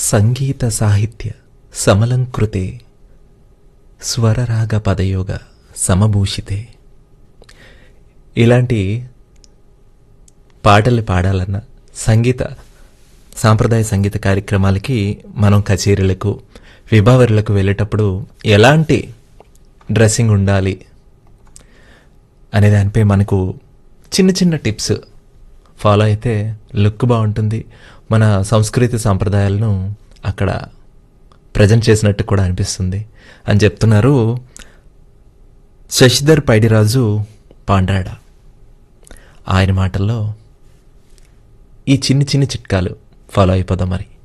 సంగీత సాహిత్య సమలంకృతే స్వరరాగ పదయోగ సమభూషితే ఇలాంటి పాటలు పాడాలన్న సంగీత సాంప్రదాయ సంగీత కార్యక్రమాలకి మనం కచేరీలకు విభావరులకు వెళ్ళేటప్పుడు ఎలాంటి డ్రెస్సింగ్ ఉండాలి అనే దానిపై మనకు చిన్న చిన్న టిప్స్ ఫాలో అయితే లుక్ బాగుంటుంది మన సంస్కృతి సాంప్రదాయాలను అక్కడ ప్రజెంట్ చేసినట్టు కూడా అనిపిస్తుంది అని చెప్తున్నారు శశిధర్ పైడిరాజు పాండ్రాడ ఆయన మాటల్లో ఈ చిన్ని చిన్ని చిట్కాలు ఫాలో అయిపోదాం మరి